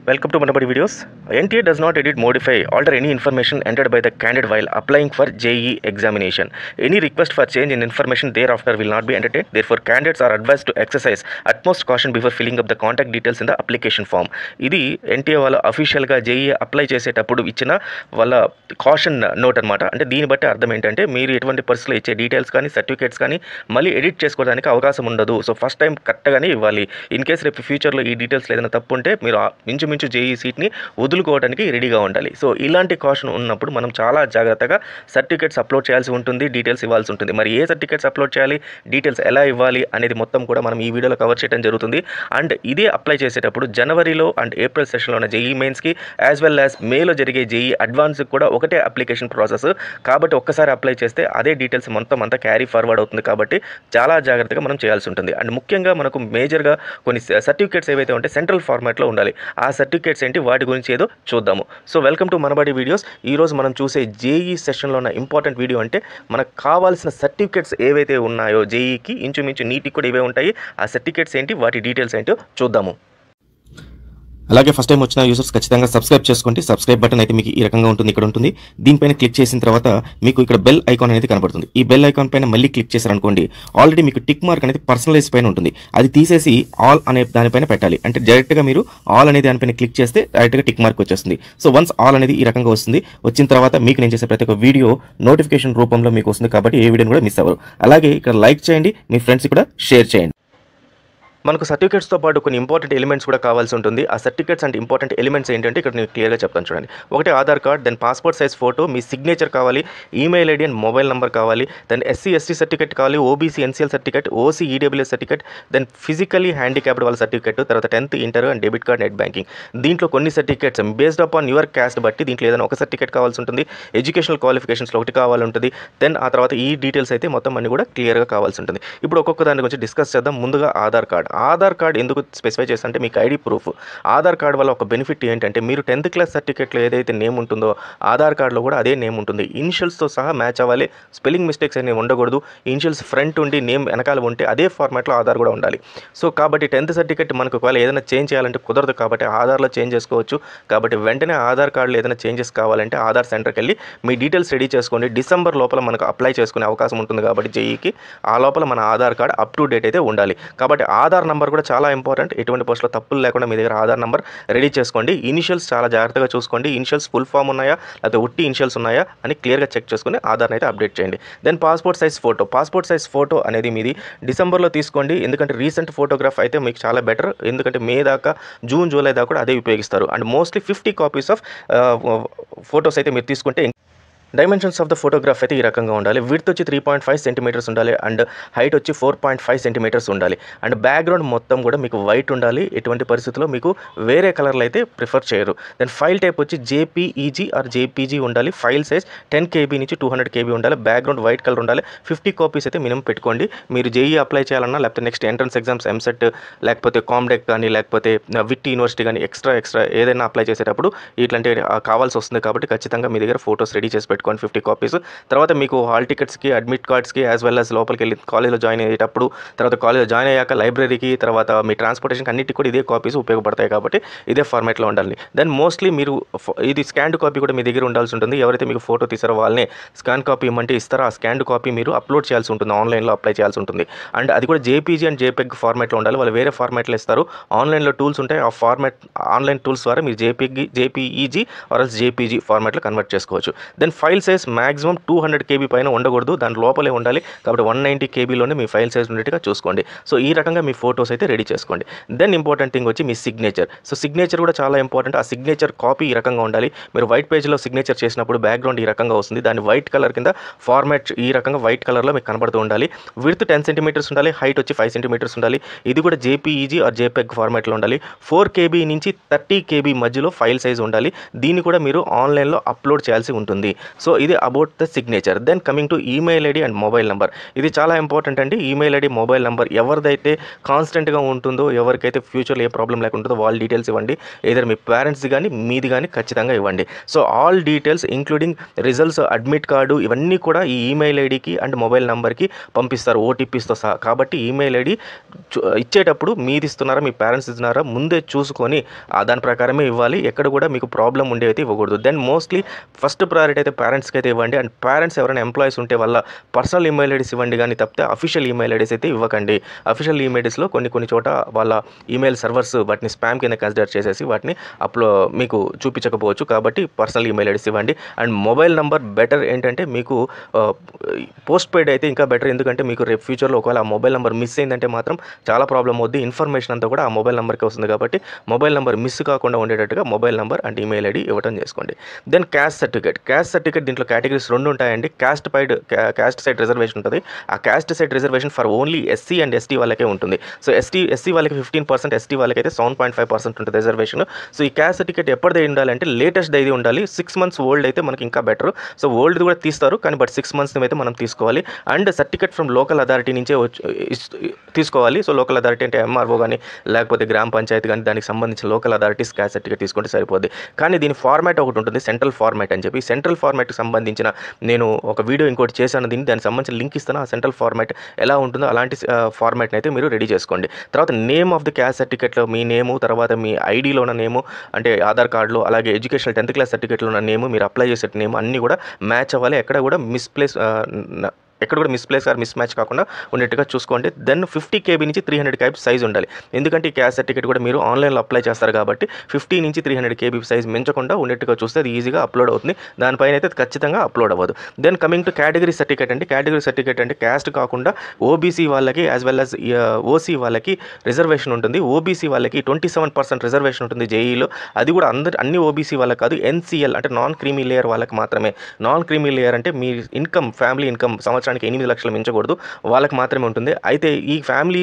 Welcome to Manabadi videos. NTA does not edit, modify, alter any information entered by the candidate while applying for JE examination. Any request for change in information thereafter will not be entertained. Therefore, candidates are advised to exercise utmost caution before filling up the contact details in the application form. ఇది NTA వాళ్ళ అఫీషియల్గా JEE apply చేసేటప్పుడు ఇచ్చిన వాళ్ళ caution note అనమాట అంటే దీన్ని బట్టి అర్థం ఏంటంటే మీరు ఎటువంటి పరిస్థితుల్లో ఇచ్చే డీటెయిల్స్ కానీ సర్టిఫికేట్స్ కానీ మళ్ళీ ఎడిట్ చేసుకోవడానికి అవకాశం ఉండదు సో ఫస్ట్ టైం కరెక్ట్గానే ఇవ్వాలి ఇన్ కేస్ రేపు ఫ్యూచర్లో ఈ డీటెయిల్స్ ఏదైనా తప్పు ఉంటే మీరు ఆ ఇంచుమించు జేఈ సీట్ని వదులుకోవడానికి రెడీగా ఉండాలి సో ఇలాంటి కాషన్ ఉన్నప్పుడు మనం చాలా జాగ్రత్తగా సర్టిఫికేట్స్ అప్లోడ్ చేయాల్సి ఉంటుంది డీటెయిల్స్ ఇవ్వాల్సి ఉంటుంది మరి ఏ సర్టిఫికేట్స్ అప్లోడ్ చేయాలి డీటెయిల్స్ ఎలా ఇవ్వాలి అనేది మొత్తం కూడా మనం ఈ వీడియోలో కవర్ చేయడం జరుగుతుంది అండ్ ఇదే అప్లై చేసేటప్పుడు జనవరిలో అండ్ ఏప్రిల్ సెషన్లో ఉన్న జేఈ మెయిన్స్కి యాజ్ వెల్ యాజ్ మేలో జరిగే జేఈ అడ్వాన్స్కి కూడా ఒకటే అప్లికేషన్ ప్రాసెస్ కాబట్టి ఒక్కసారి అప్లై చేస్తే అదే డీటెయిల్స్ మొత్తం అంతా క్యారీ ఫార్వర్డ్ అవుతుంది కాబట్టి చాలా జాగ్రత్తగా మనం చేయాల్సి ఉంటుంది అండ్ ముఖ్యంగా మనకు మేజర్గా కొన్ని సర్టిఫికేట్స్ ఏవైతే ఉంటే సెంట్రల్ ఫార్మాట్లో ఉండాలి ఆ సర్టిఫికేట్స్ ఏంటి వాటి గురించి ఏదో చూద్దాము so welcome to Manabadi videos ఈరోజు మనం చూసే జేఈ సెషన్లో ఉన్న ఇంపార్టెంట్ వీడియో అంటే మనకు కావాల్సిన సర్టిఫికేట్స్ ఏవైతే ఉన్నాయో జేఈకి ఇంచుమించు నీటికి కూడా ఇవే ఉంటాయి ఆ సర్టిఫికేట్స్ ఏంటి వాటి డీటెయిల్స్ ఏంటో చూద్దాము అలాగే ఫస్ట్ టైం వచ్చిన యూసర్స్ ఖచ్చితంగా సబ్స్క్రైబ్ చేసుకోండి సబ్స్క్రైబ్ బటన్ అయితే మీకు ఈ రకంగా ఉంటుంది ఇక్కడ ఉంటుంది దీనిపైన క్లిక్ చేసిన తర్వాత మీకు ఇక్కడ బెల్ ఐకాన్ అనేది కనబడుతుంది ఈ బెల్ ఐకాన్ పైన మళ్ళీ క్లిక్ చేశారనుకోండి ఆల్రెడీ మీకు టిక్ మార్క్ అనేది పర్సనలైజ్ పైన ఉంటుంది అది తీసేసి ఆల్ అనే దానిపైన పెట్టాలి అంటే డైరెక్ట్గా మీరు ఆల్ అనే దానిపైన క్లిక్ చేస్తే డైరెక్ట్గా టిక్ మార్క్ వచ్చేస్తుంది సో వన్స్ ఆల్ అనేది ఈ రకంగా వస్తుంది వచ్చిన తర్వాత మీకు నేను చేసే ప్రతి ఒక్క వీడియో నోటిఫికేషన్ రూపంలో మీకు వస్తుంది కాబట్టి ఏ వీడియోని కూడా మిస్ అవ్వరు అలాగే ఇక్కడ లైక్ చేయండి మీ ఫ్రెండ్స్ కూడా షేర్ చేయండి మనకు సర్టిఫికేట్స్తో పాటు కొన్ని ఇంపార్టెంట్ ఎలిమెంట్స్ కూడా కావాల్సి ఉంటుంది ఆ సర్టిఫికేట్స్ అండ్ ఇంపార్టెంట్ ఎలిమెంట్స్ ఏంటంటే ఇక్కడ నేను క్లియర్గా చెప్తాను చూడండి ఒకటి Aadhaar card then passport size photo మీ సిగ్నేచర్ కావాలి email ID and mobile number కావాలి దెన్ ఎస్సీ ఎస్టీ సర్టిఫికేట్ కావాలి OBC NCL certificate OC EWS certificate then physically handicapped వాళ్ళ సర్టిఫికేట్ తర్వాత tenth inter and debit card net banking దీంట్లో కొన్ని certificates based upon your caste బట్టి దీంట్లో ఏదైనా ఒక సర్టిఫికేట్ కావాల్సి ఉంటుంది ఎడ్యుకేషనల్ క్వాలిఫికేషన్స్లో ఒకటి కావాలి ఉంటుంది దెన్ ఆ తర్వాత ఈ డీటెయిల్స్ అయితే మొత్తం అన్ని కూడా క్లియర్గా కావాల్సి ఉంటుంది ఇప్పుడు ఒక్కొక్క దాని గురించి డిస్కస్ చేద్దాం ముందుగా ఆధార్ కార్డ్ ఆధార్ కార్డ్ ఎందుకు స్పెసిఫై చేస్తే మీకు ఐడి ప్రూఫ్ ఆధార్ కార్డ్ వల్ల ఒక బెనిఫిట్ ఏంటంటే మీరు టెన్త్ క్లాస్ సర్టిఫికేట్లో ఏదైతే నేమ్ ఉంటుందో ఆధార్ కార్డులో కూడా అదే నేమ్ ఉంటుంది ఇనిషియల్స్తో సహా మ్యాచ్ అవ్వాలి స్పెల్లింగ్ మిస్టేక్స్ అనేవి ఉండకూడదు ఇనిషియల్స్ ఫ్రంట్ ఉండి నేమ్ వెనకాల ఉంటే అదే ఫార్మాట్లో ఆధార్ కూడా ఉండాలి సో కాబట్టి టెన్త్ సర్టిఫికేట్ మనకు ఒకవేళ ఏదైనా చేంజ్ చేయాలంటే కుదరదు కాబట్టి ఆధార్లో చేంజ్ చేసుకోవచ్చు కాబట్టి వెంటనే ఆధార్ కార్డులో ఏదైనా చేంజెస్ కావాలంటే ఆధార్ సెంటర్కి వెళ్ళి మీ డీటెయిల్స్ రెడీ చేసుకోండి డిసెంబర్ లోపల మనకు అప్లై చేసుకునే అవకాశం ఉంటుంది కాబట్టి జేఈకి ఆ లోపల మన Aadhaar card up to date అయితే ఉండాలి కాబట్టి ఆధార్ నెంబర్ కూడా చాలా ఇంపార్టెంట్ ఎటువంటి పోస్ట్లో తప్పులు లేకుండా మీ దగ్గర ఆధార్ నెంబర్ రెడీ చేసుకోండి ఇనిషియల్స్ చాలా జాగ్రత్తగా చూసుకోండి ఇనిషియల్స్ ఫుల్ ఫామ్ ఉన్నాయా లేకపోతే ఉట్టి ఇనిషియల్స్ ఉన్నాయా అని క్లియర్గా చెక్ చేసుకుని ఆధార్ని అయితే అప్డేట్ చేయండి then passport size photo passport size photo అనేది మీది డిసెంబర్లో తీసుకోండి ఎందుకంటే రీసెంట్ ఫోటోగ్రాఫ్ అయితే మీకు చాలా బెటర్ ఎందుకంటే మే దాకా జూన్ జూలై దాకా కూడా అదే ఉపయోగిస్తారు and mostly fifty copies of photos అయితే మీరు తీసుకుంటే డైమెన్షన్స్ ఆఫ్ ద ఫోటోగ్రాఫ్ అయితే ఈ రకంగా ఉండాలి విడ్త్ వచ్చి త్రీ పాయింట్ ఫైవ్ సెంటీమీటర్స్ ఉండాలి అండ్ హైట్ వచ్చి ఫోర్ పాయింట్ ఫైవ్ సెంటీమీటర్స్ ఉండాలి అండ్ బ్యాక్గ్రౌండ్ మొత్తం కూడా మీకు వైట్ ఉండాలి ఎటువంటి పరిస్థితుల్లో మీకు వేరే కలర్లు అయితే ప్రిఫర్ చేయరు దెన్ ఫైల్ టైప్ వచ్చి జేపీఈజీ ఆర్ జేపీజీ ఉండాలి ఫైల్ సైజ్ టెన్ కేబీ నుంచి టూ హండ్రెడ్ కేబీ ఉండాలి బ్యాక్గ్రౌండ్ వైట్ కలర్ ఉండాలి ఫిఫ్టీ కాపీస్ అయితే మినిమం పెట్టుకోండి మీరు జేఈ అప్లై చేయాలన్నా లేకపోతే నెక్స్ట్ ఎంట్రన్స్ ఎగ్జామ్స్ ఎంసెట్ లేకపోతే కామ్డెక్ కానీ లేకపోతే విట్ యూనివర్సిటీ కానీ ఎక్స్ట్రా ఎక్స్ట్రా ఏదైనా అప్లై చేసేటప్పుడు ఇట్లాంటి కావాల్సి వస్తుంది కాబట్టి ఖచ్చితంగా మీ దగ్గర ఫోటోస్ రెడీ చేసి పెట్టుకోండి ఫిఫ్టీ కాపీస్ తర్వాత మీకు హాల్ టికెట్స్కి అడ్మిట్ కార్డ్స్కి యాజ్ వెల్ యాజ్ లోపలికి వెళ్ళి కాలేజ్లో జాయిన్ అయ్యేటప్పుడు తర్వాత కాలేజ్లో జాయిన్ అయ్యాక లైబ్రరీకి తర్వాత మీ ట్రాన్స్పోర్టేషన్కి అన్నిటికి కూడా ఇదే కాపీస్ ఉపయోగపడతాయి కాబట్టి ఇదే ఫార్మాట్లో ఉండాలి దెన్ మోస్ట్లీ మీరు ఫ- ఇది స్కాన్డ్ కాపీ కూడా మీ దగ్గర ఉండాల్సి ఉంటుంది ఎవరైతే మీకు ఫోటో తీసారో వాళ్ళనే స్కాన్ కాపీ ఇమ్మంటే ఇస్తారో ఆ స్కాన్డ్ కాపీ మీరు అప్లోడ్ చేయాల్సి ఉంటుంది ఆన్లైన్లో అప్లై చేయాల్సి ఉంటుంది అండ్ అది కూడా జేపీజీ అండ్ జేపెగ్ ఫార్మాట్లో ఉండాలి వాళ్ళు వేరే ఫార్మాట్లో ఇస్తారు ఆన్లైన్లో టూల్స్ ఉంటాయి ఆ ఫార్మాట్ ఆన్లైన్ టూల్స్ ద్వారా మీరు జేపీజీ జేపీఈజీ ఆర్ఎల్స్ జేపీజీ ఫార్మాట్లో కన్వర్ట్ చేసుకోవచ్చు then file size maximum two hundred KB పైన ఉండకూడదు దాని లోపలే ఉండాలి కాబట్టి వన్ నైంటీ కేబీలోనే మీ ఫైల్ సైజ్ ఉండేట్టుగా చూసుకోండి సో ఈ రకంగా మీ ఫోటోస్ అయితే రెడీ చేసుకోండి దెన్ ఇంపార్టెంట్ థింగ్ వచ్చి మీ సిగ్నేచర్ సో సిగ్నేచర్ కూడా చాలా ఇంపార్టెంట్ ఆ సిగ్నేచర్ కాపీ ఈ రకంగా ఉండాలి మీరు వైట్ పేజ్లో సిగ్నేచర్ చేసినప్పుడు బ్యాక్గ్రౌండ్ ఈ రకంగా వస్తుంది దాని వైట్ కలర్ కింద ఫార్మాట్ ఈ రకంగా వైట్ కలర్లో మీకు కనబడుతూ ఉండాలి విడ్త్ టెన్ సెంటీమీటర్స్ ఉండాలి హైట్ వచ్చి ఫైవ్ సెంటీమీటర్స్ ఉండాలి ఇది కూడా జేపీఈజీ ఆర్ జేపెగ్ ఫార్మాట్లో ఉండాలి ఫోర్ కేబీ నుంచి థర్టీ కేబీ మధ్యలో ఫైల్ సైజ్ ఉండాలి దీన్ని కూడా మీరు ఆన్లైన్లో అప్లోడ్ చేయాల్సి ఉంటుంది సో ఇది about the signature then coming to email ID and mobile number ఇది చాలా ఇంపార్టెంట్ అండి ఈమెయిల్ ఐడి మొబైల్ నెంబర్ ఎవరిదైతే కాన్స్టెంట్గా ఉంటుందో ఎవరికైతే ఫ్యూచర్లో ఏ ప్రాబ్లం లేకుండా ఉంటుందో వాళ్ళ డీటెయిల్స్ ఇవ్వండి ఏదైనా మీ పేరెంట్స్ కానీ మీది కానీ ఖచ్చితంగా ఇవ్వండి so all details including results admit card ఇవన్నీ కూడా ఈ ఈమెయిల్ ఐడికి అండ్ మొబైల్ నెంబర్కి పంపిస్తారు ఓటీపీస్తో సహా కాబట్టి ఈమెయిల్ ఐడి ఇచ్చేటప్పుడు మీది ఇస్తున్నారా మీ పేరెంట్స్ ఇస్తున్నారా ముందే చూసుకొని ఆ దాని ప్రకారమే ఇవ్వాలి ఎక్కడ కూడా మీకు ప్రాబ్లం ఉండేవి అయితే ఇవ్వకూడదు దెన్ మోస్ట్లీ ఫస్ట్ ప్రయారిటీ అయితే పేరెంట్స్కి అయితే ఇవ్వండి అండ్ పేరెంట్స్ ఎవరైనా ఎంప్లాయీస్ ఉంటే వాళ్ళ పర్సనల్ ఈమెయిల్ ఐడీస్ ఇవ్వండి కానీ తప్పితే అఫీషియల్ ఈమెయిల్ ఐడీస్ అయితే ఇవ్వకండి అఫీషియల్ ఈమెయిల్ ఐడీస్లో కొన్ని కొన్ని చోట వాళ్ళ ఈమెయిల్ సర్వర్స్ వాటిని స్పామ్ కింద కన్సిడర్ చేసేసి వాటిని అప్లో మీకు చూపించకపోవచ్చు కాబట్టి పర్సనల్ ఈమెయిల్ ఐడీస్ ఇవ్వండి అండ్ మొబైల్ నెంబర్ బెటర్ ఏంటంటే మీకు పోస్ట్ పెయిడ్ అయితే ఇంకా బెటర్ ఎందుకంటే మీకు రేపు ఫ్యూచర్లో ఒకవేళ ఆ మొబైల్ నెంబర్ మిస్ అయిందంటే మాత్రం చాలా ప్రాబ్లం అవుద్ది ఇన్ఫర్మేషన్ అంతా కూడా ఆ మొబైల్ నెంబర్కి వస్తుంది కాబట్టి మొబైల్ నెంబర్ మిస్ కాకుండా ఉండేటట్టుగా mobile number and email ID ఇవ్వడం చేసుకోండి then caste certificate caste certificate దీంట్లో కేటగిరీస్ రెండు ఉంటాయండి caste side caste side reservation ఉంటుంది ఆ caste side reservation for only SC and ST వాళ్ళకే ఉంటుంది సో ఎస్టీ ఎస్సీ వాళ్ళకి ఫిఫ్టీన్ పర్సెంట్ ఎస్టీ వాళ్ళకి అయితే సెవెన్ పాయింట్ ఫైవ్ పర్సెంట్ ఉంటుంది రిజర్వేషన్ సో ఈ క్యాస్ట్ సర్టిఫికేట్ ఎప్పటిది ఉండాలంటే లేటెస్ట్ ఇది ఉండాలి సిక్స్ మంత్స్ ఓల్డ్ అయితే మనకి ఇంకా బెటర్ సో ఓల్డ్ కూడా తీస్తారు కానీ బట్ సిక్స్ మంత్స్ అయితే మనం తీసుకోవాలి and certificate from local authority నుంచే వచ్చి ఇస్- తీసుకోవాలి సో లోకల్ అథారిటీ అంటే ఎంఆర్ఓ కానీ లేకపోతే గ్రామ పంచాయతీ కానీ దానికి సంబంధించిన లోకల్ అథారిటీస్ క్యాస్ట్ సర్టిఫికేట్ తీసుకుంటే సరిపోద్ది కానీ దీని ఫార్మాట్ ఒకటి ఉంటుంది సెంట్రల్ ఫార్మాట్ అని చెప్పి సెంట్రల్ ఫార్మాట్కి సంబంధించిన నేను ఒక వీడియో ఇంకోటి చేశాను దీన్ని దానికి సంబంధించిన లింక్ ఇస్తాను ఆ సెంట్రల్ ఫార్మాట్ ఎలా ఉంటుందో అలాంటి ఫార్మాట్ని అయితే మీరు రెడీ చేసుకోండి తర్వాత నేమ్ ఆఫ్ ది క్యాస్ట్ సర్టిఫికేట్లో మీ నేము తర్వాత మీ ఐడిలో ఉన్న నేము అంటే ఆధార్ కార్డులో అలాగే ఎడ్యుకేషనల్ టెన్త్ క్లాస్ సర్టిఫికేట్లో ఉన్న నేము మీరు అప్లై చేసే నేమ్ అన్నీ కూడా మ్యాచ్ అవ్వాలి ఎక్కడ కూడా మిస్ప్లేస్ ఎక్కడ కూడా మిస్ప్లేస్ ఆర్ మిస్ మ్యాచ్ కాకుండా ఉండేట్టుగా చూసుకోండి దెన్ ఫిఫ్టీ కేబీ నుంచి త్రీ హండ్రెడ్ కేబీ సైజ్ ఉండాలి ఎందుకంటే ఈ క్యాస్ట్ సర్టిఫికేట్ కూడా మీరు ఆన్లైన్లో అప్లై చేస్తారు కాబట్టి ఫిఫ్టీ నుంచి త్రీ హండ్రెడ్ కేబీ సైజ్ మించకుండా ఉండేట్టుగా చూస్తే అది ఈజీగా అప్లోడ్ అవుతుంది దానిపైన అయితే అది ఖచ్చితంగా అప్లోడ్ అవ్వదు then coming to category certificate అంటే కేటగిరీ సర్టిఫికేట్ అంటే క్యాస్ట్ కాకుండా ఓబీసీ వాళ్ళకి యాజ్ వెల్ యాజ్ ఓసీ వాళ్ళకి రిజర్వేషన్ ఉంటుంది ఓబీసీ వాళ్ళకి ట్వంటీ సెవెన్ పర్సెంట్ రిజర్వేషన్ ఉంటుంది జేఈలో అది కూడా అందరి అన్ని ఓబీసీ వాళ్ళకి కాదు ఎన్సీఎల్ అంటే నాన్ క్రీమీ లేయర్ వాళ్ళకి మాత్రమే నాన్ క్రీమీ లేయర్ అంటే మీ ఇన్కమ్ ఫ్యామిలీ ఇన్కమ్ సంవత్సరానికి ఎనిమిది లక్షలు మించకూడదు వాళ్ళకి మాత్రమే ఉంటుంది అయితే ఈ ఫ్యామిలీ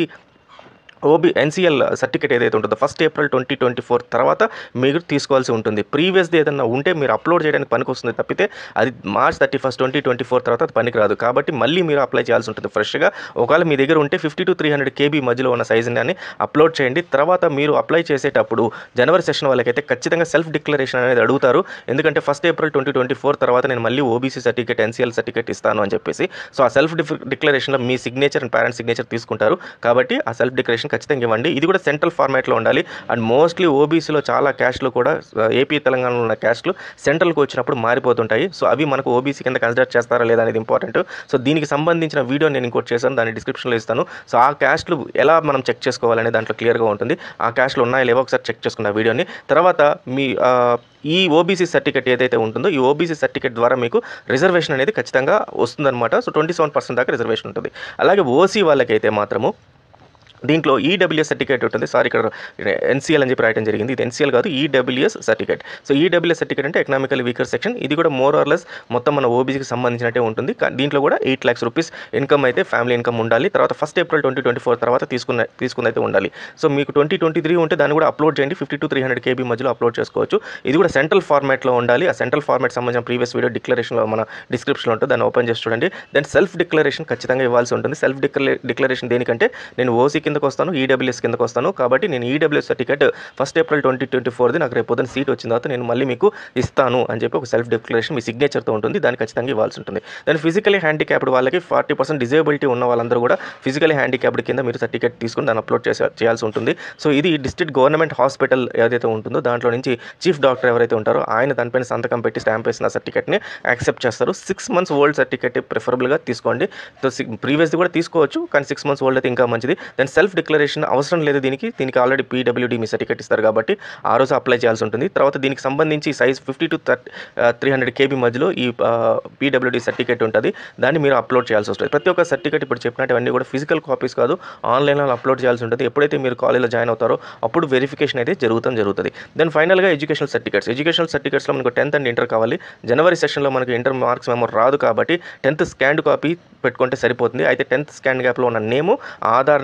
ఓబీ ఎన్సీఎల్ సర్టిఫికేట్ ఏదైతే ఉంటుందో first April twenty twenty four తర్వాత మీరు తీసుకోవాల్సి ఉంటుంది ప్రీవియస్ది ఏదైనా ఉంటే మీరు అప్లోడ్ చేయడానికి పనికి వస్తుంది తప్పితే అది March thirty first twenty twenty four తర్వాత అది పనికిరాదు కాబట్టి మళ్ళీ మీరు అప్లై చేయాల్సి ఉంటుంది ఫ్రెష్గా ఒకవేళ మీ దగ్గర ఉంటే fifty to three hundred KB మధ్యలో ఉన్న సైజుని అని అప్లోడ్ చేయండి తర్వాత మీరు అప్లై చేసేటప్పుడు జనవరి సెషన్ వాళ్ళకైతే ఖచ్చితంగా సెల్ఫ్ డిక్లరేషన్ అనేది అడుగుతారు ఎందుకంటే first April twenty twenty four తర్వాత నేను మళ్ళీ ఓబీసీ సర్టిఫికేట్ ఎన్సీఎల్ సర్టిఫికేట్ ఇస్తాను అని చెప్పేసి సో ఆ సెల్ఫ్ డిక్లరేషన్లో మీ సిగ్నేచర్ అండ్ పేరెంట్ సిగ్నేచర్ తీసుకుంటారు కాబట్టి ఆ సెల్ఫ్ డిక్లరేషన్ ఖచ్చితంగా ఇవ్వండి ఇది కూడా సెంట్రల్ ఫార్మాట్లో ఉండాలి అండ్ మోస్ట్లీ ఓబీసీలో చాలా క్యాస్ట్లు కూడా ఆ, ఏపీ తెలంగాణలో ఉన్న క్యాస్ట్లు సెంట్రల్కి వచ్చినప్పుడు మారిపోతుంటాయి సో అవి మనకు ఓబీసీ కింద కన్సిడర్ చేస్తారా లేదా అనేది ఇంపార్టెంట్ సో దీనికి సంబంధించిన వీడియో నేను ఇంకోటి చేశాను దాన్ని డిస్క్రిప్షన్లో ఇస్తాను సో ఆ క్యాస్ట్లు ఎలా మనం చెక్ చేసుకోవాలనే దాంట్లో క్లియర్గా ఉంటుంది ఆ క్యాస్ట్లు ఉన్నాయా లేవో ఒకసారి చెక్ చేసుకున్న వీడియోని తర్వాత మీ ఆ, ఈ ఓబీసీ సర్టిఫికేట్ ఏదైతే ఉంటుందో ఈ ఓబీసీ సర్టిఫికేట్ ద్వారా మీకు రిజర్వేషన్ అనేది ఖచ్చితంగా వస్తుందన్నమాట సో ట్వంటీ సెవెన్ పర్సెంట్ దాకా రిజర్వేషన్ ఉంటుంది అలాగే ఓసీ వాళ్ళకైతే మాత్రము దీంట్లో ఈడబ్ల్యూఎస్ సర్టిఫికేట్ ఉంటుంది సారీ ఇక్కడ ఎన్సీఎల్ అని చెప్పి రాయడం జరిగింది ఇది ఎన్సీఎల్ కాదు EWS certificate so EWS certificate అంటే ఎకనామికల్ వీకర్ సెక్షన్ ఇది కూడా మోర్ ఆర్ లెస్ మొత్తం మన ఓబీసీకి సంబంధించినట్టే ఉంటుంది కా- దీంట్లో కూడా ఎయిట్ ల్యాక్స్ రూపీస్ ఇన్కమ్ అయితే ఫ్యామిలీ ఇన్కమ్ ఉండాలి తర్వాత first April twenty twenty four తర్వాత తీసుకున్న తీసుకున్న అయితే ఉండాలి సో మీకు ట్వంటీ ట్వంటీ త్రీ ఉంటే దాన్ని కూడా అప్లోడ్ చేయండి fifty to three hundred KB మధ్యలో అప్లోడ్ చేసుకోవచ్చు ఇది కూడా సెంట్రల్ ఫార్మాట్లో ఉండాలి ఆ సెంట్రల్ ఫార్మాట్ సంబంధించిన ప్రీవియస్ వీడియో డిక్లరేషన్లో మన డిస్క్రిప్షన్లో ఉంటుంది దాన్ని ఓపెన్ చేసి చూడండి దెన్ సెల్ఫ్ డిక్లరేషన్ ఖచ్చితంగా ఇవ్వాల్సి ఉంటుంది సెల్ఫ్ డిక్లరే డిక్లరేషన్ దేనికంటే నేను ఓసీ కిందకు వస్తాను ఈడబ్ల్యూఎస్ కిందకు వస్తాను కాబట్టి నేను EWS certificate first April twenty twenty ఫోర్ది నాకు రేపు పొద్దున సీట్ వచ్చిన తర్వాత నేను మళ్ళీ మీకు ఇస్తాను అని చెప్పి ఒక సెల్ఫ్ డిక్లరేషన్ మీ సిగ్నేచర్తో ఉంటుంది దాన్ని ఖచ్చితంగా ఇవ్వాల్సి ఉంటుంది దాని ఫిజికలీ హ్యాండిక్యాప్డ్ వాళ్ళకి ఫార్టీ పర్సెంట్ డిజేబిలిటీ ఉన్న వాళ్ళందరూ కూడా ఫిజికలీ హ్యాండిక్యాప్డ్ కింద మీరు సర్టిఫికేట్ తీసుకుని దాన్ని అప్లోడ్ చేసే చేయాల్సి ఉంటుంది సో ఇది డిస్ట్రిక్ట్ గవర్నమెంట్ హాస్పిటల్ ఏదైతే ఉంటుందో దాంట్లో నుంచి చీఫ్ డాక్టర్ ఎవరైతే ఉంటారో ఆయన దానిపైన సంతకం పెట్టి స్టాంప్ వేసిన సర్టిఫికేట్ని యాక్సెప్ట్ చేస్తారు సిక్స్ మంత్స్ ఓల్డ్ సర్టిఫికేట్ ప్రిఫరబుల్గా తీసుకోండి సో ప్రీవియస్ది కూడా తీసుకోవచ్చు కానీ సిక్స్ మంత్స్ ఓల్డ్ అయితే ఇంకా మంచిది దాని సెల్ఫ్ డిక్లరేషన్ అవసరం లేదు దీనికి దీనికి ఆల్రెడీ పీడబ్ల్యూడీ మీ సర్టిఫికేట్ ఇస్తారు కాబట్టి ఆ రోజు అప్లై చేయాల్సి ఉంటుంది తర్వాత దీనికి సంబంధించి size fifty to three hundred KB మధ్యలో ఈ పీడబ్ల్యూడీ సర్టిఫికేట్ ఉంటుంది దాన్ని మీరు అప్లోడ్ చేయాల్సి వస్తుంది ప్రతి ఒక్క సర్టిఫికేట్ ఇప్పుడు చెప్పినట్టు ఇవన్నీ కూడా ఫిజికల్ కాపీస్ కాదు ఆన్లైన్లో అప్లోడ్ చేయాల్సి ఉంటుంది ఎప్పుడైతే మీరు కాలేజ్లో జాయిన్ అవుతారో అప్పుడు వెరిఫికేషన్ అయితే జరుగుతాం జరుగుతుంది దెన్ ఫైనల్గా ఎడ్యుకేషనల్ సర్టిఫికేట్స్ ఎడ్యుకేషనల్ సర్టిఫికేట్స్లో మనకు టెన్త్ అండ్ ఇంటర్ కావాలి జనవరి సెషన్లో మనకి ఇంటర్ మార్క్స్ మెమో రాదు కాబట్టి టెన్త్ స్కాన్డ్ కాపీ పెట్టుకుంటే సరిపోతుంది అయితే టెన్త్ స్కాన్ గ్యాప్లో ఉన్న నేము ఆధార్ నేము తర్వాత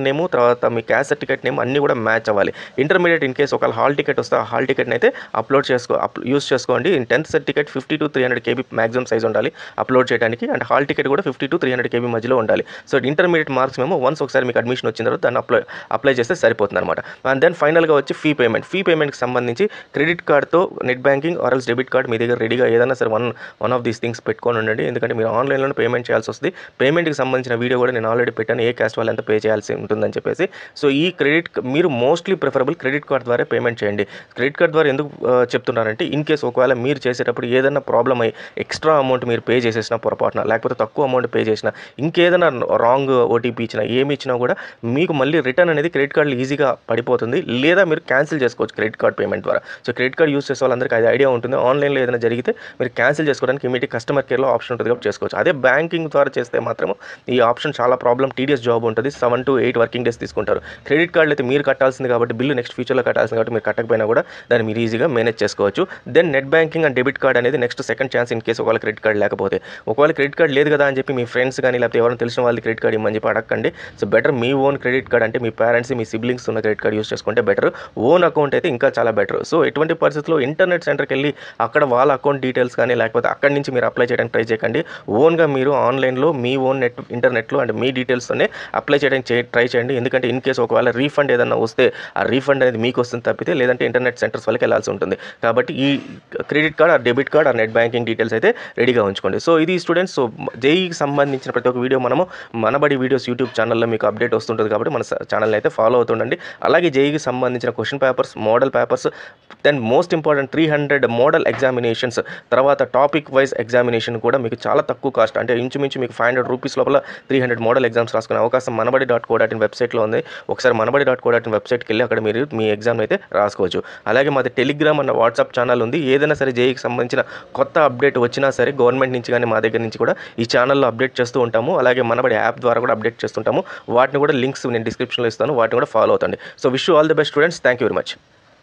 తర్వాత మీ క్యాస్ట్ సర్టిఫికేట్ నేమ్ అన్నీ కూడా మ్యాచ్ అవ్వాలి ఇంటర్మీడియట్ ఇన్ కేసు ఒకవేళ హాల్ టికెట్ వస్తే ఆ హాల్ టికెట్ని అయితే అప్లోడ్ చేసుకో అప్ యూస్ చేసుకోండి tenth certificate fifty to three hundred KB maximum size ఉండాలి అప్లోడ్ చేయడానికి అండ్ హాల్ టికెట్ కూడా fifty to three hundred KB మధ్యలో ఉండాలి సో ఇంటర్మీడియట్ మార్క్స్ మేము వన్స్ ఒకసారి మీకు అడ్మిషన్ వచ్చిన తర్వాత దాన్ని అప్లై అప్లై చేస్తే సరిపోతుంది అనమాట అండ్ దెన్ ఫైనల్గా వచ్చి ఫీ పేమెంట్ ఫీ పేమెంట్కి సంబంధించి క్రెడిట్ కార్డ్తో net banking or else debit card మీ దగ్గర రెడీగా ఏదైనా సరే one one of these things పెట్టుకొని ఉండండి ఎందుకంటే మీరు ఆన్లైన్లో పేమెంట్ చేయాల్సి వస్తుంది పేమెంట్కి సంబంధించిన వీడియో కూడా నేను ఆల్రెడీ పెట్టాను ఏ క్యాస్ట్ వాళ్ళు ఎంత పే చేయాల్సి ఉంటుందని చెప్పేసి సో ఈ క్రెడిట్ మీరు మోస్ట్లీ ప్రిఫరబుల్ క్రెడిట్ కార్డ్ ద్వారా పేమెంట్ చేయండి క్రెడిట్ కార్డ్ ద్వారా ఎందుకు ఆ, చెప్తున్నారంటే ఇన్ కేస్ ఒకవేళ మీరు చేసేటప్పుడు ఏదైనా ప్రాబ్లం అయ్యి ఎక్స్ట్రా అమౌంట్ మీరు పే చేసేసిన పొరపాటున లేకపోతే తక్కువ అమౌంట్ పే చేసిన ఇంకేదైనా రాంగ్ ఓటీపీ ఇచ్చినా ఏమి ఇచ్చినా కూడా మీకు మళ్ళీ రిటర్న్ అనేది క్రెడిట్ కార్డులు ఈజీగా పడిపోతుంది లేదా మీరు క్యాన్సిల్ చేసుకోవచ్చు క్రెడిట్ కార్డ్ పేమెంట్ ద్వారా సో క్రెడిట్ కార్డ్ యూస్ చేసే వాళ్ళందరికీ అది ఐడియా ఉంటుంది ఆన్లైన్లో ఏదైనా జరిగితే మీరు క్యాన్సిల్ చేసుకోవడానికి ఇమీడియట్ కస్టమర్ కేర్లో ఆప్షన్ ఉంటుంది కాబట్టి చేసుకోవచ్చు అదే బ్యాంకింగ్ ద్వారా చేస్తే మాత్రం ఈ ఆప్షన్ చాలా ప్రాబ్లం టీడీఎస్ జాబ్ ఉంటుంది seven to eight working days తీసుకుంటారు క్రెడిట్ కార్డులు అయితే మీరు కట్టాల్సింది కాబట్టి బిల్లు నెక్స్ట్ ఫ్యూచర్లో కట్టాల్సింది కాబట్టి మీరు కట్టకపోయినా కూడా దాన్ని మీరు ఈజీగా మేనేజ్ చేసుకోవచ్చు then net banking and debit card అనేది next second chance in case ఒకవేళ క్రెడిట్ కార్డ్ లేకపోతే ఒకవేళ క్రెడిట్ కార్డ్ లేదు కదా అని చెప్పి మీ ఫ్రెండ్స్ కానీ లేకపోతే ఎవరైనా తెలిసిన వాళ్ళకి క్రెడిట్ కార్డ్ ఇమ్మని చెప్పి అడగండి సో బెటర్ మీ ఓన్ క్రెడిట్ కార్డ్ అంటే మీ పేరెంట్స్ మీ సిబ్లింగ్స్ ఉన్న క్రెడిట్ కార్డ్ యూస్ చేసుకుంటే బెటర్ ఓన్ అకౌంట్ అయితే ఇంకా చాలా బెటర్ సో ఎటువంటి పరిస్థితుల్లో ఇంటర్నెట్ సెంటర్కి వెళ్ళి అక్కడ వాళ్ళ అకౌంట్ డీటెయిల్స్ కానీ లేకపోతే అక్కడి నుంచి మీరు అప్లై చేయడానికి ట్రై చేయకండి ఓన్గా మీరు ఆన్లైన్లో మీ ఓన్ నెట్ ఇంటర్నెట్లో అండ్ మీ డీటెయిల్స్తోనే అప్లై చేయడానికి చే- ట్రై చేయండి ఎందుకంటే ఇన్ కేసు ఒకవేళ రీఫండ్ ఏదన్నా వస్తే ఆ రీఫండ్ అనేది మీకు వస్తుంది తప్పితే లేదంటే ఇంటర్నెట్ సెంటర్స్ వాళ్ళకి వెళ్ళాల్సి ఉంటుంది కాబట్టి ఈ క్రెడిట్ కార్డ్ ఆ డెబిట్ కార్డ్ ఆ నెట్ బ్యాంకింగ్ డీటెయిల్స్ అయితే రెడీగా ఉంచుకోండి సో ఇది స్టూడెంట్స్ సో జేఈకి సంబంధించిన ప్రతి ఒక్క వీడియో మనము మనబడి వీడియోస్ యూట్యూబ్ ఛానల్లో మీకు అప్డేట్ వస్తుంటుంది కాబట్టి మన ఛానల్ అయితే ఫాలో అవుతుండండి అలాగే జేఈకి సంబంధించిన question papers model papers then most important three hundred model examinations తర్వాత టాపిక్ వైజ్ ఎగ్జామినేషన్ కూడా మీకు చాలా తక్కువ కాస్ట్ అంటే ఇంచుమించు మీకు ఫైవ్ హండ్రెడ్ రూపీస్ లోపల త్రీ హండ్రెడ్ మోడల్ ఎగ్జామ్స్ రాసుకునే అవకాశం Manabadi dot co dot in వెబ్సైట్లో ఉంది ఒకసారి Manabadi dot co dot in వెబ్సైట్కి వెళ్ళి అక్కడ మీరు మీ ఎగ్జామ్ అయితే రాసుకోవచ్చు అలాగే మాది టెలిగ్రామ్ అన్న వాట్సాప్ ఛానల్ ఉంది ఏదైనా సరే జేఈకి సంబంధించిన కొత్త అప్డేట్ వచ్చినా సరే గవర్నమెంట్ నుంచి కానీ మా దగ్గర నుంచి కూడా ఈ ఛానల్లో అప్డేట్ చేస్తూ ఉంటాము అలాగే మనబడి యాప్ ద్వారా కూడా అప్డేట్ చేస్తుంటాము వాటిని కూడా లింక్స్ నేను డిస్క్రిప్షన్లో ఇస్తాను వాటిని కూడా ఫాలో అవుతండి so wish all the best students thank you very much